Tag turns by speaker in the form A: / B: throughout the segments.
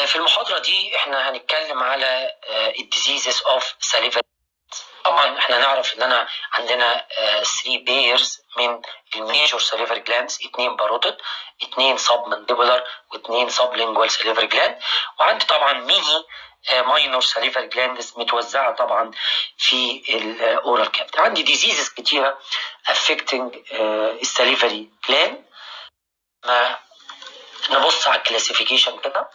A: في المحاضرة دي احنا هنتكلم على الديزيزز اوف ساليفري طبعا احنا نعرف ان انا عندنا 3 بيرز من الميجور ساليفري جلاندز اثنين باروتد اثنين سب مانديبولار واثنين سب لينجوال ساليفري جلاند وعندي طبعا ميني ماينور ساليفري جلاندز متوزعه طبعا في الاورال كافيتي عندي ديزيزز كتيره افكتنج الساليفري جلاند نبص على الكلاسيفيكيشن كده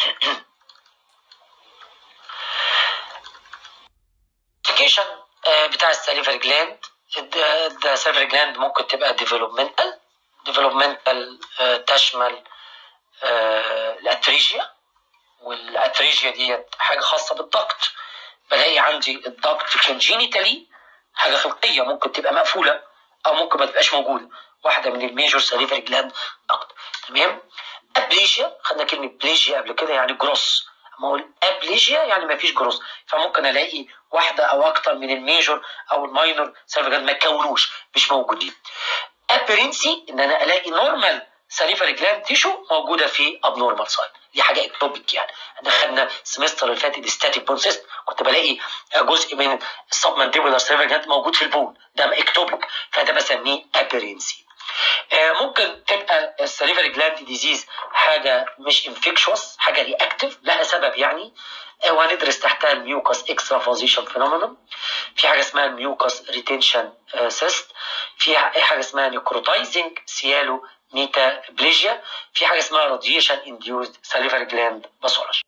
A: الكلاسيفيكيشن بتاع الساليفري جلاند الساليفري جلاند ممكن تبقى ديفلوبمنتال ديفلوبمنتال تشمل الاتريجيا والاتريجيا ديت حاجه خاصه بالضغط بلاقي عندي الضغط كونجينيتالي حاجه خلقيه ممكن تبقى مقفوله او ممكن ما تبقاش موجوده واحده من الميجور ساليفري جلاند ضغط تمام ابليجيا خدنا كلمه بليجيا قبل كده يعني جروس اما اقول ابليجيا يعني ما فيش جروس فممكن الاقي واحده او اكتر من الميجور او الماينور ساليفري جلاند ما يكونوش مش موجودين ابرنسي ان انا الاقي نورمال ساليفري جلاند تيشو موجوده في ابنورمال سايد دي حاجه اكتوبيك يعني احنا خدنا السمستر اللي فات الستاتيك بون سيست كنت بلاقي جزء من السب مانديبولار ساليفري جلاند موجود في البون ده اكتوبيك فده بسميه ابرنسي ممكن تبقى الساليفري جلاند ديزيز حاجه مش انفكشوس حاجه رياكتيف لها سبب يعني وهندرس تحتها الميوكاس اكسترافازيشن فينومينوم في حاجه اسمها الميوكاس ريتنشن سيست في حاجه اسمها نيكروتايزنج سيالو ميتابليجيا في حاجه اسمها راديشن انديوزد ساليفري جلاند باثولوجي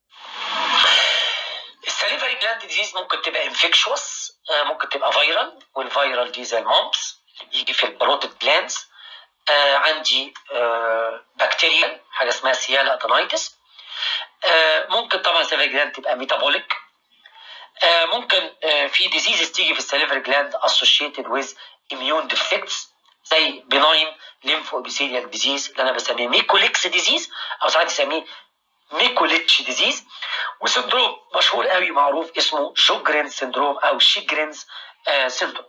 A: الساليفري جلاند ديزيز ممكن تبقى انفكشوس ممكن تبقى فيرال والفيرال دي زي المومبس اللي بيجي في البروتيد جلاندز آه عندي آه بكتيريا حاجه اسمها سيالا ادينايتس آه ممكن طبعا الساليفري جلاند تبقى ميتابوليك آه ممكن آه في ديزيزز تيجي في الساليفري جلاند اسوشيتد ويز اميون ديفكتس زي بناين ليمفو ابيثيليال ديزيز اللي انا بسميه ميكوليكس ديزيز او ساعات يسميه ميكوليتش ديزيز وسندروم مشهور قوي معروف اسمه شوجرين سندروم او شيجرينز آه سندروم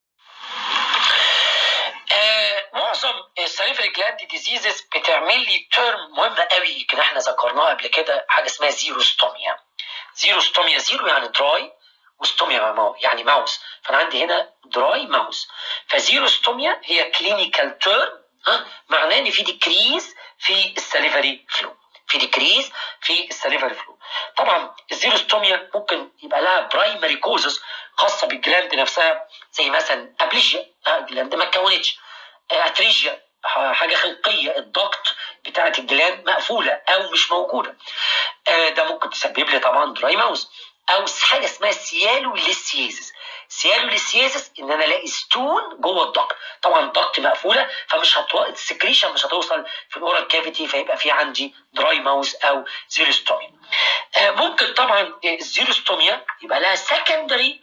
A: آه معظم الساليفري جلاند ديزيزز بتعمل لي تيرم مهمه قوي كده احنا ذكرناها قبل كده حاجه اسمها زيروستوميا زيروستوميا زيرو يعني دراي وستوميا يعني ماوس فانا عندي هنا دراي ماوس فزيروستوميا هي كلينيكال تيرم ها معناه ان في ديكريز في الساليفري فلو في ديكريز في الساليفري فلو طبعا الزيروستوميا ممكن يبقى لها برايمري كوزز خاصه بالجلاند نفسها زي مثلا ابليجيا الجلاند ما اتكونتش اتريجيا حاجه خلقيه الضغط بتاعه الجلاند مقفوله او مش موجوده ده ممكن تسبب لي طبعا دراي ماوس او حاجه اسمها سيالو ليسيزس سيالو ليسيزس ان انا الاقي ستون جوه الضغط طبعا الضغط مقفوله فمش هتو... السكريشن مش هتوصل في الاورال كافيتي فيبقى في عندي دراي ماوس او زيروستوميا آه ممكن طبعا الزيروستوميا يبقى لها سكندري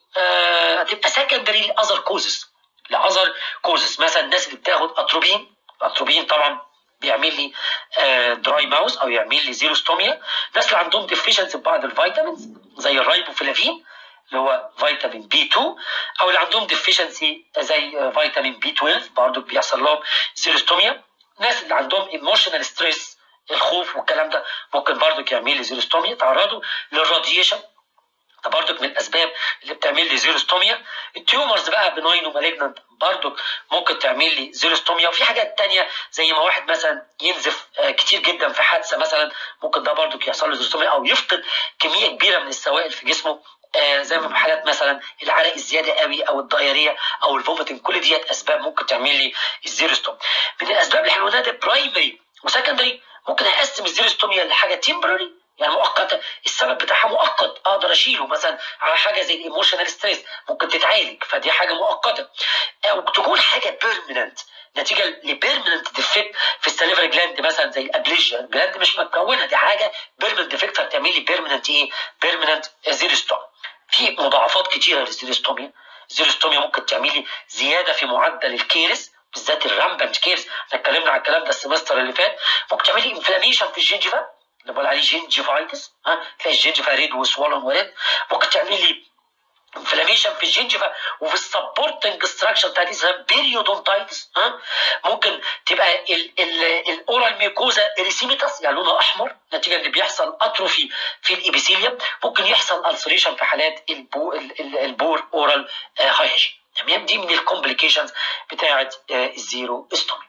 A: هتبقى سكندري لاذر كوزز لاذر كوزز مثلا الناس اللي بتاخد اتروبين اتروبين طبعا بيعمل لي دراي ماوس او يعمل لي زيروستوميا الناس اللي عندهم ديفيشنسي في بعض الفيتامينز زي الرايبوفلافين اللي هو فيتامين بي 2 او اللي عندهم ديفيشنسي زي فيتامين بي 12 برضه بيحصل لهم زيروستوميا الناس اللي عندهم ايموشنال ستريس الخوف والكلام ده ممكن برضه يعمل لي زيروستوميا تعرضوا للراديشن ده برضك من الاسباب اللي بتعمل لي زيروستوميا التيومرز بقى بناين ومالجنانت برضك ممكن تعمل لي زيروستوميا وفي حاجات تانية زي ما واحد مثلا ينزف كتير جدا في حادثه مثلا ممكن ده برضك يحصل له زيروستوميا او يفقد كميه كبيره من السوائل في جسمه آه زي ما في حالات مثلا العرق الزياده قوي او الدايريه او الفوميتنج كل ديت اسباب ممكن تعمل لي الزيروستوميا من الاسباب اللي احنا قلناها ده برايمري وسكندري ممكن اقسم الزيروستوميا لحاجه تمبرري يعني مؤقته السبب بتاعها مؤقت اقدر اشيله مثلا على حاجه زي الايموشنال ستريس ممكن تتعالج فدي حاجه مؤقته او تكون حاجه بيرمننت نتيجه لبيرمننت ديفكت في السليفري جلاند مثلا زي الابليجيا الجلاند مش متكونه دي حاجه بيرمننت ديفكت فبتعمل لي بيرمننت ايه بيرمننت زيروستوم في مضاعفات كتيره للزيروستوميا الزيروستوميا ممكن تعمل لي زياده في معدل الكيرس بالذات الرامبنت كيرس احنا اتكلمنا على الكلام ده السمستر اللي فات ممكن تعمل لي انفلاميشن في الجنجفه اللي بقول عليه جنجفايتس ها تلاقي الجنجفا ريد وسوالون وريد ممكن تعمل لي انفلاميشن في الجنجفه وفي السبورتنج ستراكشر بتاعت اسمها بيريودونتايتس ها ممكن تبقى الاورال ميوكوزا اريسيميتاس يعني لونها احمر نتيجه ان بيحصل اتروفي في الابيثيليوم ممكن يحصل السريشن في حالات البو البور اورال هايجين تمام دي من الكومبليكيشنز بتاعت الزيرو استومي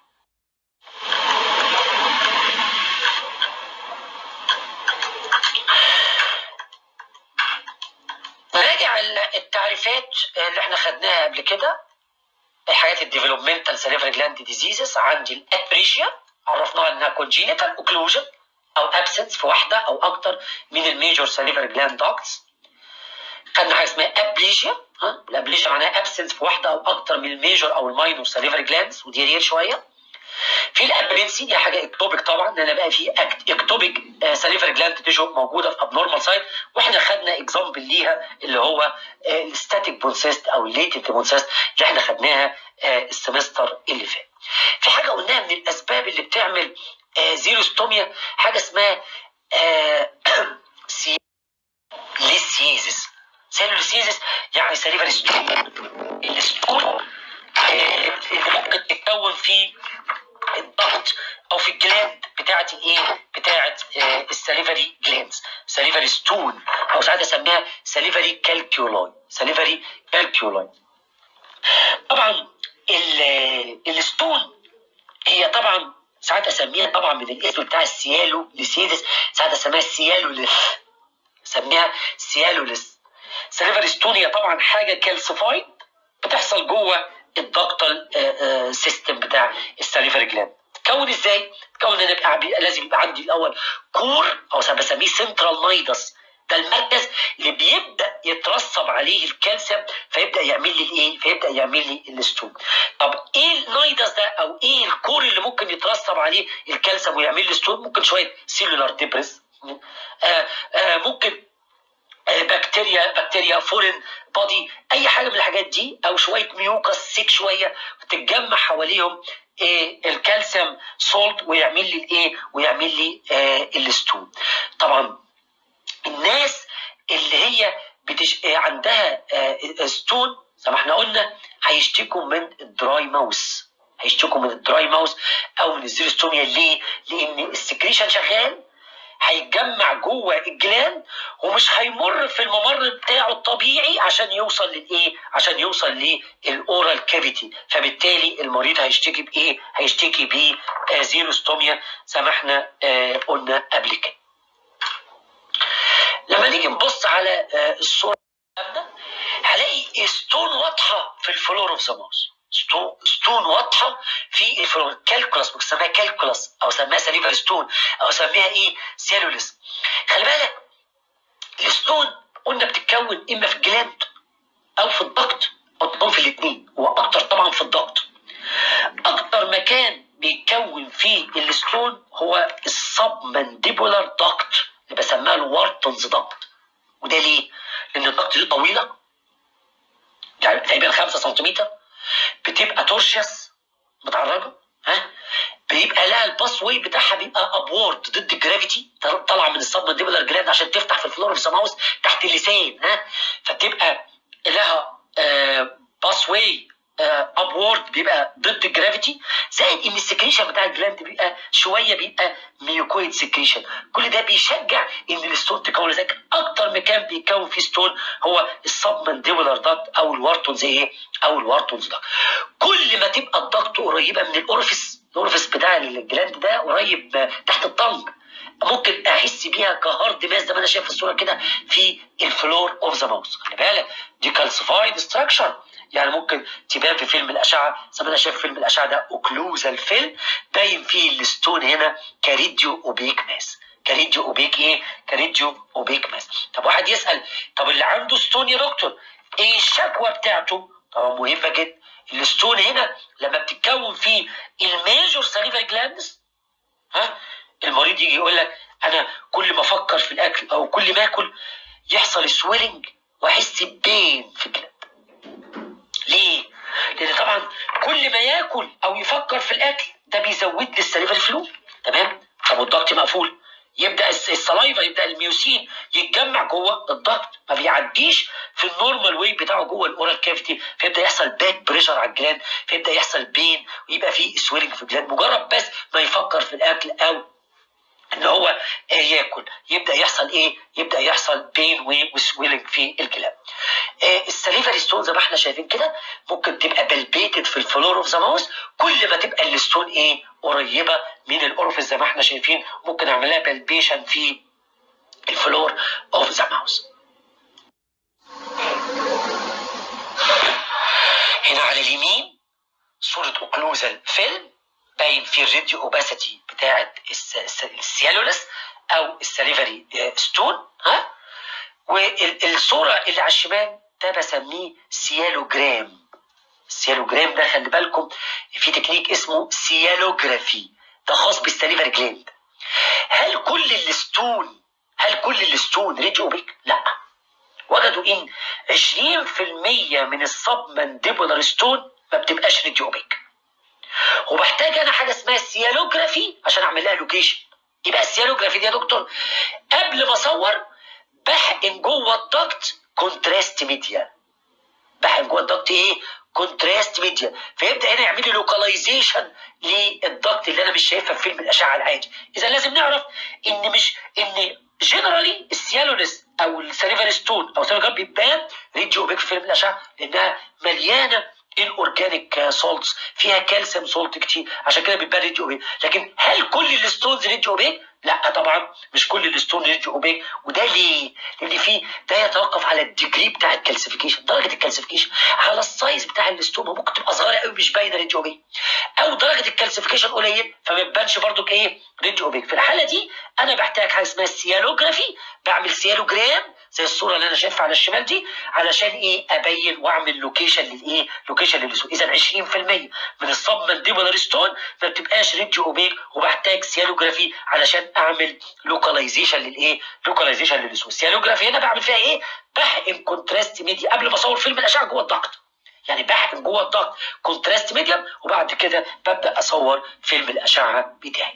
A: راجع التعريفات اللي احنا خدناها قبل كده الحاجات الديفلوبمنتال سليفري جلاند ديزيزز عندي الابريشيا عرفناها انها كونجينيتال اوكلوجن او ابسنس في واحده او اكتر من الميجور سليفري جلاند دوكس خدنا حاجه اسمها ابليجيا ها الابليجيا معناها ابسنس في واحده او اكتر من الميجور او الماينور سليفري جلاندز ودي رير شويه في الابرنسي دي حاجه اكتوبيك طبعا ان انا بقى في اكتوبيك سليفري جلاند تيشو موجوده في ابنورمال سايت واحنا خدنا اكزامبل ليها اللي هو الستاتيك بونسيست او الليتنت بونسيست اللي احنا خدناها السمستر اللي فات. في حاجه قلناها من الاسباب اللي بتعمل زيروستوميا حاجه اسمها ليسيزس سيلوليسيزس يعني سليفري ستون الستون اللي ممكن تتكون في الضغط او في الجلاند بتاعه الايه؟ بتاعه آه السليفري جلاندز سليفري ستون او ساعات اسميها سليفري كالكيولاي سليفري كالكيولاي طبعا الستون هي طبعا ساعات اسميها طبعا من الاسم بتاع السيالو لسيدس ساعات اسميها السيالوليس اسميها سيالوليس سليفري ستون هي طبعا حاجه كالسيفايد بتحصل جوه الدكتال سيستم بتاع السليفري جلاند تكون ازاي؟ تكون ان يبقى لازم يبقى عندي الاول كور او بسميه سنترال نايدس ده المركز اللي بيبدا يترسب عليه الكالسيوم فيبدا يعمل لي الايه؟ فيبدا يعمل لي الستون. طب ايه النايدس ده او ايه الكور اللي ممكن يترسب عليه الكالسيوم ويعمل لي ستون؟ ممكن شويه سيلولار ديبريس آه آه ممكن بكتيريا بكتيريا فورين بادي اي حاجه من الحاجات دي او شويه ميوكس سيك شويه تتجمع حواليهم إيه الكالسيوم سولت ويعمل لي الايه ويعمل لي آه الستون طبعا الناس اللي هي بتش... عندها آه ستون زي ما احنا قلنا هيشتكوا من الدراي ماوس هيشتكوا من الدراي ماوس او من الزيروستوميا ليه؟ لان السكريشن شغال هيتجمع جوه الجلاند ومش هيمر في الممر بتاعه الطبيعي عشان يوصل للايه؟ عشان يوصل للاورال كافيتي فبالتالي المريض هيشتكي بايه؟ هيشتكي ب زيروستوميا زي ما احنا آه قلنا قبل كده. لما نيجي نبص على آه الصوره هلاقي ستون واضحه في الفلور اوف ذا ماوس. ستون واضحه في الكالكولاس ممكن اسميها كالكولاس او اسميها سليفر ستون او اسميها ايه سيلولس خلي بالك الستون قلنا بتتكون اما في الجلاند او في الضغط او تكون في الاثنين واكتر طبعا في الضغط اكتر مكان بيتكون فيه الستون هو السبمنديبولار داكت اللي بسميها الوارتونز داكت وده ليه؟ لان الداكت دي طويله يعني تقريبا 5 سنتيمتر بتبقى تورشيوس متعرجه ها بيبقى لها الباس واي بتاعها بيبقى ابورد ضد الجرافيتي طالعه من السبمنديبولار جلاند عشان تفتح في الفلور اوف ماوس تحت اللسان ها فتبقى لها آه باس واي ابورد بيبقى ضد الجرافيتي زائد ان السكريشن بتاع الجلاند بيبقى شويه بيبقى ميوكويد سكريشن كل ده بيشجع ان الستون تكون لذلك اكتر مكان بيتكون فيه ستون هو السبمنديبولار داكت او الوارتونز ايه او الوارتونز داكت كل ما تبقى الداكت قريبه من الاورفيس الاورفيس بتاع الجلاند ده قريب تحت الطنج ممكن احس بيها كهارد ماس زي ما انا شايف في الصوره كده في الفلور اوف ذا ماوس خلي بالك دي كالسيفايد ستراكشر يعني ممكن تبان في فيلم الاشعه زي ما انا شايف فيلم الاشعه ده اوكلوزال فيلم باين فيه الستون هنا كريديو اوبيك ماس كريديو اوبيك ايه؟ كريديو اوبيك ماس طب واحد يسال طب اللي عنده ستون يا دكتور ايه الشكوى بتاعته؟ طبعا مهمه جدا الستون هنا لما بتتكون فيه الميجور ساليفري جلاندز ها المريض يجي يقول لك انا كل ما افكر في الاكل او كل ما اكل يحصل سويلنج واحس ببين في الجلد ليه؟ لان طبعا كل ما ياكل او يفكر في الاكل ده بيزود لي السليفري فلو تمام؟ طب والضغط مقفول يبدا السلايفا يبدا الميوسين يتجمع جوه الضغط ما بيعديش في النورمال واي بتاعه جوه الاورال كافيتي فيبدا يحصل باك بريشر على الجلاند فيبدا يحصل بين ويبقى في سويلنج في الجلاند مجرد بس ما يفكر في الاكل او ان هو ياكل يبدا يحصل ايه يبدا يحصل بين وسويلنج في الكلام السليفري ستون زي ما احنا شايفين كده ممكن تبقى بلبيتد في الفلور اوف ذا ماوس كل ما تبقى الستون ايه قريبه من الاورفيس زي ما احنا شايفين ممكن اعمل لها بلبيشن في الفلور اوف ذا ماوس هنا على اليمين صورة اوكلوزال فيلم باين في الريديو اوباسيتي بتاعه السيالولس او السليفري ستون ها والصوره اللي على الشمال ده بسميه سيالوجرام السيالوجرام ده خلي بالكم في تكنيك اسمه سيالوجرافي ده خاص بالسليفري جلاند هل كل الستون هل كل الستون ريديو اوبيك؟ لا وجدوا ان 20% من السب مانديبولار ستون ما بتبقاش ريديو اوبيك وبحتاج انا حاجه اسمها السيالوجرافي عشان اعمل لها لوكيشن يبقى السيالوجرافي دي يا دكتور قبل ما اصور بحقن جوه الضغط كونتراست ميديا بحقن جوه الضغط ايه كونتراست ميديا فيبدا هنا يعمل لي لوكاليزيشن للضغط اللي انا مش شايفها في فيلم الاشعه العادي اذا لازم نعرف ان مش ان جنرالي السيالوليس او السليفر ستون او السليفر بيبان ريديو بيك في فيلم الاشعه لانها مليانه الاورجانيك سولتس فيها كالسيوم سولت كتير عشان كده بيبان ريديو اوبيك لكن هل كل الستونز ريديو اوبيك؟ لا طبعا مش كل الستون ريديو اوبيك وده ليه؟ لان في ده يتوقف على الديجري بتاع الكالسيفيكيشن درجه الكالسيفيكيشن على السايز بتاع الستون ممكن تبقى صغيره قوي مش باينه ريديو اوبيك او درجه الكالسيفيكيشن قليل فما يبانش برضو ايه ريديو اوبيك في الحاله دي انا بحتاج حاجه اسمها السيالوجرافي بعمل سيالوجرام زي الصوره اللي انا شايفها على الشمال دي علشان ايه ابين واعمل لوكيشن للايه لوكيشن للسوق اذا 20% من الصب مانديبولار ستون ما بتبقاش ريديو اوبيك وبحتاج سيالوجرافي علشان اعمل لوكاليزيشن للايه لوكاليزيشن للسوق السيالوجرافي هنا بعمل فيها ايه بحقن كونتراست ميديا قبل ما اصور فيلم الاشعه جوه الضغط يعني بحقن جوه الضغط كونتراست ميديم وبعد كده ببدا اصور فيلم الاشعه بتاعي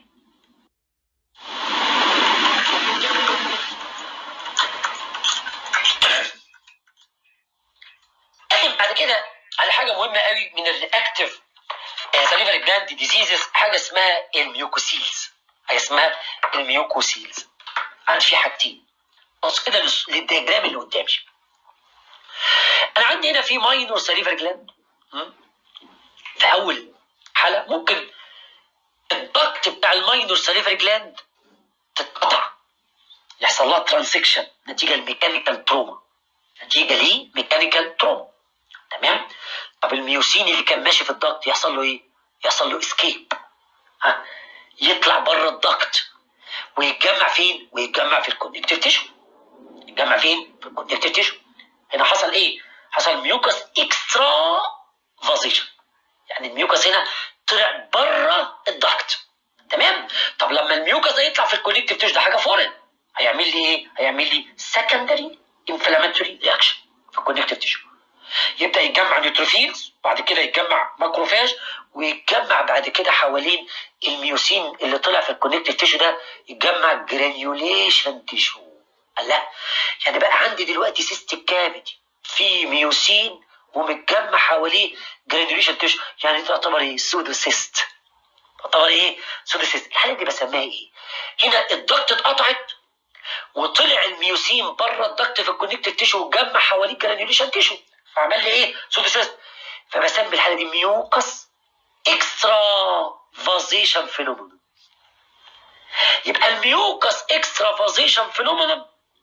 A: بعد كده على حاجه مهمه قوي من الرياكتيف سليفري جلاند ديزيزز حاجه اسمها الميوكوسيلز حاجه اسمها الميوكوسيلز عندي في حاجتين بص كده للدياجرام اللي قدامي انا عندي هنا في ماينور سليفري جلاند في اول حاله ممكن الضغط بتاع الماينور سليفري جلاند تتقطع يحصل لها ترانسكشن نتيجه الميكانيكال تروما نتيجه ليه ميكانيكال تروما تمام طب الميوسين اللي كان ماشي في الضغط يحصل له ايه يحصل له اسكيب ها يطلع بره الضغط ويتجمع فين ويتجمع في الكونكتيف تيشو يتجمع فين في الكونكتيف تيشو هنا حصل ايه حصل ميوكس اكسترا فازيشن يعني الميوكس هنا طلع بره الضغط تمام طب لما الميوكس ده يطلع في الكونكتيف تيشو ده حاجه فورن هيعمل لي ايه هيعمل لي سكندري انفلاماتوري رياكشن في الكونكتيف تيشو يبدا يتجمع نيوتروفيلز بعد كده يتجمع ماكروفاج ويتجمع بعد كده حوالين الميوسين اللي طلع في الكونكتيف تيشو ده يتجمع جرانيوليشن تيشو لا يعني بقى عندي دلوقتي سيستم كافيتي في ميوسين ومتجمع حواليه جرانيوليشن تيشو يعني دي تعتبر ايه سودو سيست تعتبر ايه سودو سيست الحاله دي بسميها ايه هنا الضغط اتقطعت وطلع الميوسين بره الضغط في الكونكتيف تيشو وجمع حواليه جرانيوليشن تيشو فعمل لي ايه سودو سيست فبسمي الحاله دي ميوكس اكسترا فازيشن فينومينون يبقى الميوكس اكسترا فازيشن فينومينون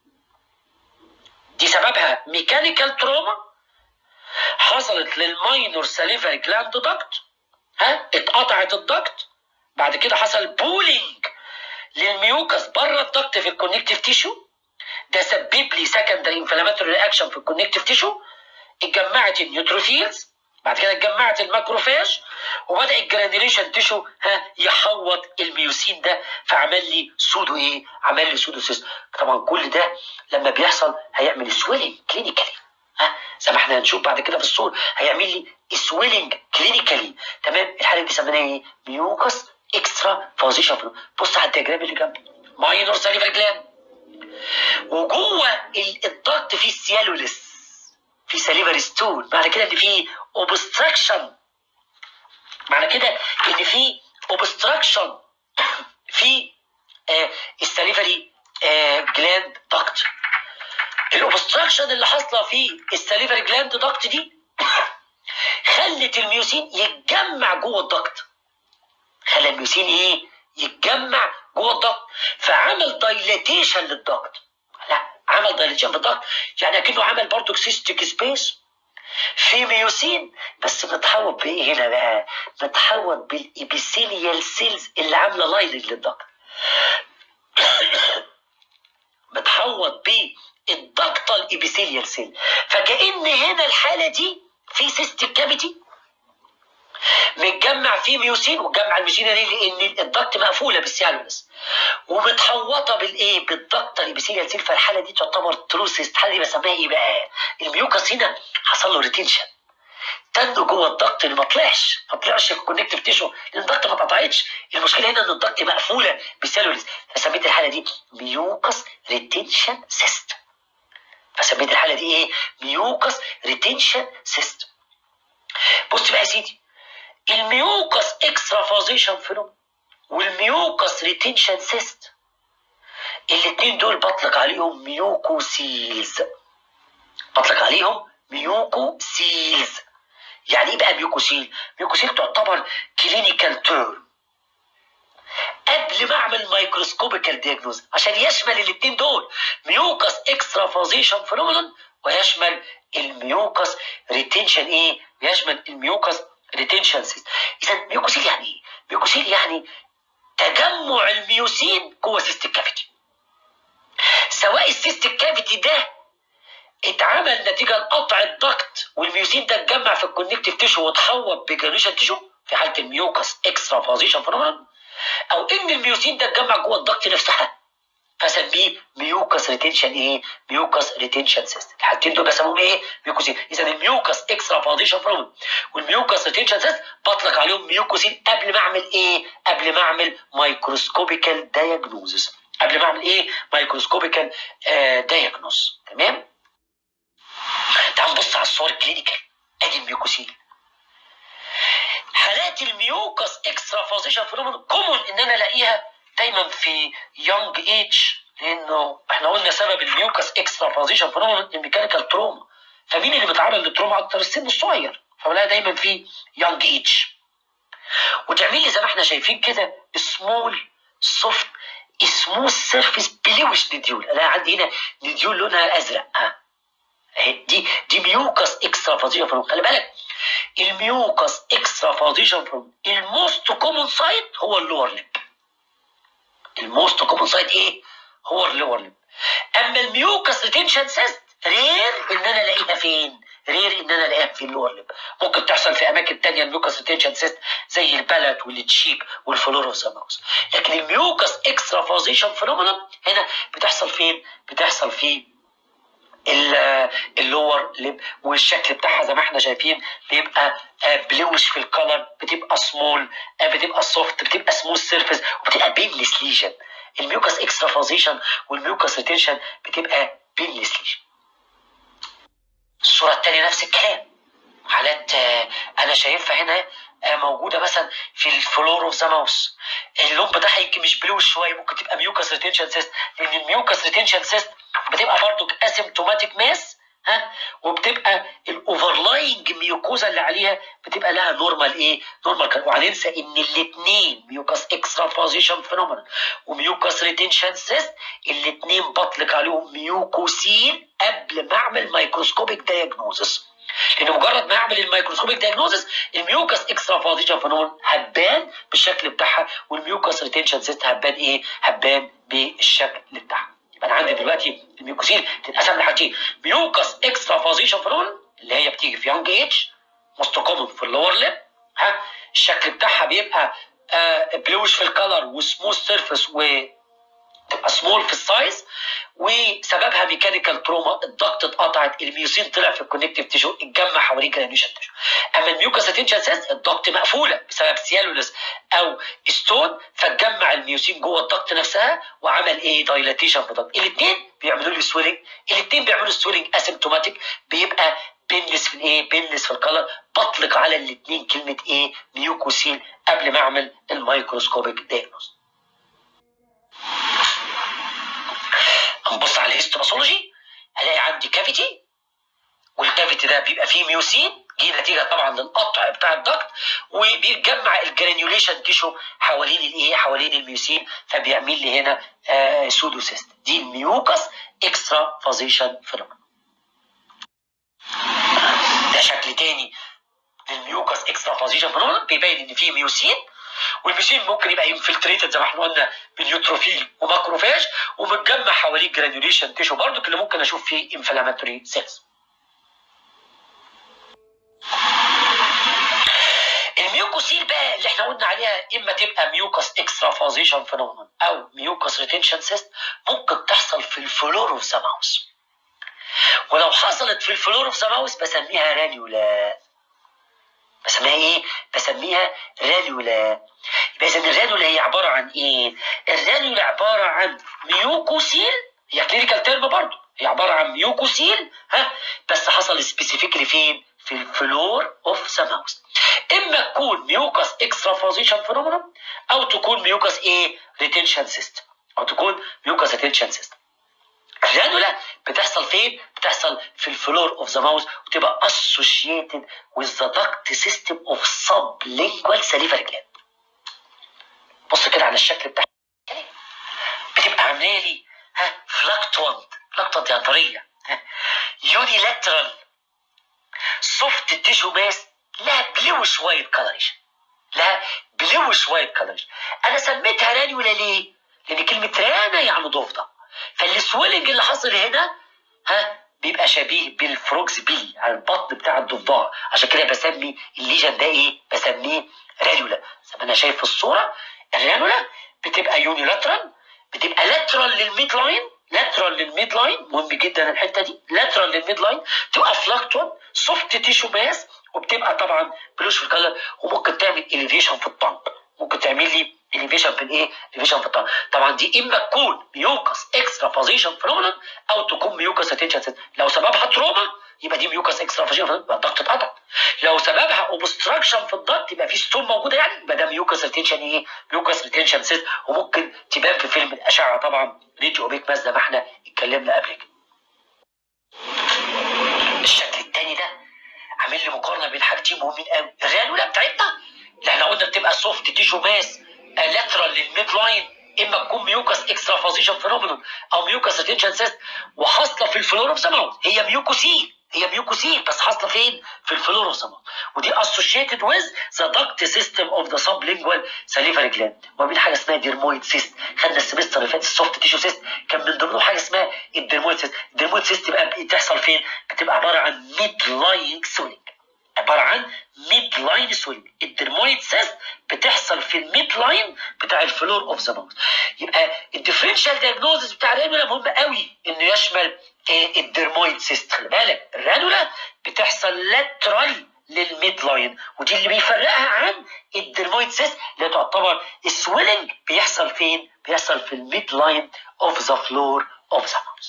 A: دي سببها ميكانيكال تروما حصلت للماينور ساليفري جلاند دكت ها اتقطعت الدكت بعد كده حصل بولينج للميوكس بره الدكت في الكونكتيف تيشو ده سبب لي سكندري انفلاماتوري رياكشن في الكونكتيف تيشو اتجمعت النيوتروفيلز بعد كده اتجمعت الماكروفاج وبدا الجرانيوليشن تيشو ها يحوط الميوسين ده فعمل لي سودو ايه؟ عمل لي سودو سيست طبعا كل ده لما بيحصل هيعمل سويلنج كلينيكالي ها زي ما احنا هنشوف بعد كده في الصور هيعمل لي سويلنج كلينيكالي تمام الحاله دي سميناها ايه؟ ميوكس اكسترا فوزيشن بص على الدياجرام اللي جنبي ماينور ساليفال جلاند وجوه ال- الضغط في السيالوليس في ساليفال ستون معنى كده ان في اوبستراكشن معنى كده ان في اوبستراكشن في آه الساليفري آه جلاند دكت الاوبستراكشن اللي حاصله في الساليفري جلاند دكت دي خلت الميوسين يتجمع جوه الضغط خلى الميوسين ايه يتجمع جوه الضغط فعمل دايلاتيشن للضغط لا عمل دايلاتيشن للضغط يعني اكنه عمل برضه سيستيك سبيس في ميوسين بس متحوط بايه هنا بقى متحوط بالابيثيليال سيلز اللي عامله لايننج للضغط متحوط بالضغطه الابيثيليال سيل فكأن هنا الحاله دي في سيستيك كافيتي متجمع فيه ميوسين وتجمع الميوسين دي لان الضغط مقفوله بالسيالولس ومتحوطه بالايه بالضغطه الابيثيليال سيل فالحاله دي تعتبر تروسيست الحاله دي بسميها ايه بقى الميوكس هنا حصل له ريتنشن تنه جوه الضغط اللي ما طلعش ما طلعش الكونكتيف تيشو لان الضغط ما اتقطعتش المشكله هنا ان الضغط مقفوله بالسيلولز فسميت الحاله دي ميوكس ريتنشن سيست فسميت الحاله دي ايه ميوكس ريتنشن سيست بص بقى يا سيدي الميوكس اكسترافازيشن فينوم والميوكس ريتنشن سيست الاثنين دول بطلق عليهم ميوكوسيلز بطلق عليهم ميوكوسيلز يعني ايه بقى ميوكوسيل؟ ميوكوسيل تعتبر كلينيكال تيرم قبل ما اعمل مايكروسكوبيكال دياجنوز عشان يشمل الاثنين دول ميوكس اكسترافازيشن فينومينون ويشمل الميوكس ريتنشن ايه؟ ويشمل الميوكس ريتنشن سيست اذا ميوكوسيل يعني ايه؟ ميوكوسيل يعني تجمع الميوسين جوه سيستيك كافيتي سواء السيستيك كافيتي ده اتعمل نتيجه لقطع الضغط والميوسين ده اتجمع في الكونكتيف تيشو واتحوط بجرانيشن تيشو في حاله الميوكس اكسترا فازيشن فينومينون او ان الميوسين ده اتجمع جوه الضغط نفسها فسميه ميوكس ريتنشن ايه؟ ميوكس ريتنشن سيستم الحاجتين دول بسموهم ايه؟ ميوكوسين اذا الميوكس اكسترا فازيشن فينومينون والميوكس ريتنشن سيستم بطلق عليهم ميوكوسين قبل ما اعمل ايه؟ قبل ما اعمل مايكروسكوبيكال دايجنوزس قبل ما اعمل ايه؟ مايكروسكوبيكال آه دايجنوز تمام؟ تعال نبص على الصور الكلينيكال ادي الميوكوسيل حالات الميوكس اكسترا فازيشن فينومينون كومون ان انا الاقيها دايما في يونج ايج لانه احنا قلنا سبب الميوكس اكسترا فازيشن فينومينون الميكانيكال تروما فمين اللي بيتعرض للتروما اكتر السن الصغير فبلاقيها دايما في يونج ايج وتعمل لي زي ما احنا شايفين كده سمول سوفت سموث سيرفيس بلوش نديول انا عندي هنا نديول لونها ازرق ها اهي دي دي ميوكس اكسترا فازيشن فروم خلي بالك الميوكس اكسترا فازيشن فروم الموست كومون سايت هو اللور ليب الموست كومون سايت ايه هو اللور ليب اما الميوكس ريتنشن سيست رير ان انا الاقيها فين رير ان انا الاقيها في اللور ليب ممكن تحصل في اماكن تانية الميوكس ريتنشن سيست زي البلد والتشيك والفلوروساموس لكن الميوكس اكسترا فازيشن فينومينون هنا بتحصل فين بتحصل في اللور ليب والشكل بتاعها زي ما احنا شايفين بيبقى بلوش في الكلر بتبقى سمول بتبقى سوفت بتبقى سموث سيرفيس وبتبقى بينلس ليجن الميوكس اكسترا فازيشن والميوكس ريتنشن بتبقى بينلس ليجن الصوره الثانيه نفس الكلام حالات انا شايفها هنا موجوده مثلا في الفلور اوف ذا ماوس اللون بتاعها يمكن مش بلوش شويه ممكن تبقى ميوكس ريتنشن سيست لان الميوكس ريتنشن سيست بتبقى برضو اسيمتوماتيك ماس ها وبتبقى الاوفرلاينج ميوكوزا اللي عليها بتبقى لها نورمال ايه؟ نورمال وهننسى ان الاثنين ميوكاس اكسترا فازيشن فينومينا وميوكاس ريتنشن سيست الاثنين بطلق عليهم ميوكوسيل قبل ما اعمل مايكروسكوبيك دايجنوزس لان مجرد ما اعمل الميكروسكوبيك دايجنوزس الميوكاس اكسترا فازيشن فينومينا هتبان بالشكل بتاعها والميوكاس ريتنشن سيست هتبان ايه؟ هتبان بالشكل بتاعها انا عندي دلوقتي الميوكوسيل تتقسم لحاجتين ميوكس اكسترا فازيشن فلون اللي هي بتيجي في يونج ايج موست كومن في اللور ليب ها الشكل بتاعها بيبقى آه بلوش في الكلر وسموث سيرفيس و تبقى سمول في السايز وسببها ميكانيكال تروما الضغط اتقطعت الميوسين طلع في الكونكتيف تيشو اتجمع حوالين جرانيوشن تيشو اما الميوكاس اتنشن سيس الضغط مقفوله بسبب سيالولس او ستون فتجمع الميوسين جوه الضغط نفسها وعمل ايه دايلاتيشن في الضغط الاثنين بيعملوا لي سويلنج الاثنين بيعملوا سويلنج اسيمتوماتيك بيبقى بينلس في الايه بينلس في الكلر بطلق على الاثنين كلمه ايه ميوكوسيل قبل ما اعمل الميكروسكوبيك دايجنوز هنبص على الهيستوباثولوجي هلاقي عندي كافيتي والكافيتي ده بيبقى فيه ميوسين دي نتيجه طبعا للقطع بتاع الضغط وبيتجمع الجرانيوليشن تيشو حوالين الايه حوالين الميوسين فبيعمل لي هنا آه سودوسيست دي الميوكس اكسترا فازيشن فينومينا ده شكل تاني للميوكس اكسترا فازيشن فينومينا بيبين ان فيه ميوسين والميوسين ممكن يبقى انفلتريتد زي ما احنا قلنا بالنيوتروفيل وماكروفاج ومتجمع حواليه جرانيوليشن تيشو برضو اللي ممكن اشوف فيه انفلاماتوري سيلز الميوكوسيل بقى اللي احنا قلنا عليها اما تبقى ميوكس اكسترا فازيشن فينومينون او ميوكس ريتنشن سيست ممكن تحصل في الفلور اوف ذا ماوس ولو حصلت في الفلور اوف ذا ماوس بسميها رانيولا بسميها ايه؟ بسميها رانيولا يبقى اذا الرانيولا هي عباره عن ايه؟ الرانيولا عباره عن ميوكوسيل هي كلينيكال تيرم برضه هي عباره عن ميوكوسيل ها بس حصل سبيسيفيكلي فين؟ في الفلور اوف ذا ماوس اما تكون ميوكس اكسترا فازيشن فينومينا او تكون ميوكس ايه؟ ريتنشن سيستم او تكون ميوكس ريتنشن سيستم الرانولا بتحصل فين؟ بتحصل في الفلور اوف ذا ماوس وتبقى associated with the duct system of sublingual salivary gland. بص كده على الشكل بتاعها بتبقى عامله لي ها فلاكتوانت فلاكتوانت يعني طريه ها يونيلاترال سوفت تيشو ماس لها بلوش وايت كلريشن لها بلوش وايت كلريشن انا سميتها رانيولا ليه؟ لان كلمه رانا يعني ضفدع فالسويلنج اللي حصل هنا ها بيبقى شبيه بالفروكس بيلي على البطن بتاع الضفدع عشان كده بسمي الليجن ده ايه بسميه رانولا زي ما انا شايف في الصوره الرانولا بتبقى يونيلاترال بتبقى لاترال للميد لاين لاترال للميد لاين مهم جدا الحته دي لاترال للميد لاين تبقى فلاكتون سوفت تيشو ماس وبتبقى طبعا بلوش في الكلر وممكن تعمل اليفيشن في الطنب ممكن تعمل لي اليفيشن في الايه؟ اليفيشن في الطنب طبعا دي اما تكون ميوكس اكسترا فازيشن فينومينال او تكون ميوكس اتنشن لو سببها تروما يبقى دي ميوكس اكسترا فازيشن يبقى الضغط اتقطع لو سببها اوبستراكشن في الضغط يبقى في ستون موجوده يعني يبقى ده ميوكس ريتنشن ايه؟ ميوكس ريتنشن سيست وممكن تبان في فيلم الاشعه طبعا ريديو اوبيك ماس زي ما احنا اتكلمنا قبل كده. الشكل الثاني ده عامل لي مقارنه بين حاجتين مهمين قوي الرانولا بتاعتنا اللي احنا قلنا بتبقى سوفت تيشو ماس لاترال للميد لاين اما تكون ميوكس اكسترا فازيشن فينومينون او ميوكس ريتنشن سيست وحاصله في الفلور اوف ذا هي ميوكوسيل هي ميوكوسيل بس حاصله فين؟ في الفلور اوف ذا ودي associated with the duct system of the sublingual salivary gland وبين حاجه اسمها ديرمويد سيست خدنا السمستر اللي فات السوفت تيشو سيست كان من ضمنه حاجه اسمها الديرمويد سيست الديرمويد سيست بقى بتحصل فين؟ بتبقى عباره عن ميد لاينج سوينج عباره عن ميد لاين سوينج الديرمويد سيست بتحصل في الميد لاين بتاع الفلور اوف ذا ماوث يبقى الديفرنشال دايجنوزس بتاع الرانولا مهم قوي انه يشمل إيه الديرمويد سيست خلي بالك الرانولا بتحصل لاترال للميد لاين ودي اللي بيفرقها عن الديرمويد سيست اللي تعتبر السويلنج بيحصل فين؟ بيحصل في الميد لاين اوف ذا فلور اوف ذا ماوث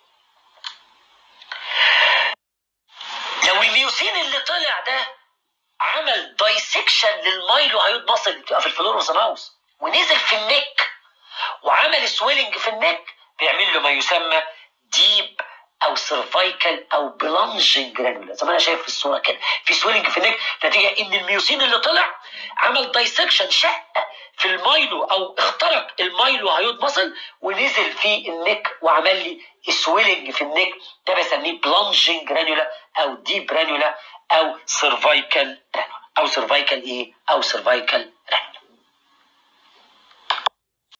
A: لو الميوسين اللي طلع ده عمل دايسكشن للمايلو هيود مصل اللي بتبقى في الفلور اوف ذا ماوث ونزل في النك وعمل سويلنج في النك بيعمل له ما يسمى ديب او سيرفايكال او بلانجنج جرانولا زي ما انا شايف في الصوره كده في سويلنج في النك نتيجه ان الميوسين اللي طلع عمل دايسكشن شق في المايلو او اخترق المايلو هيود مصل ونزل في النك وعمل لي سويلنج في النك ده بسميه بلانجنج جرانولا او ديب جرانولا او سيرفايكال جرانولا او سيرفايكال ايه او سيرفايكال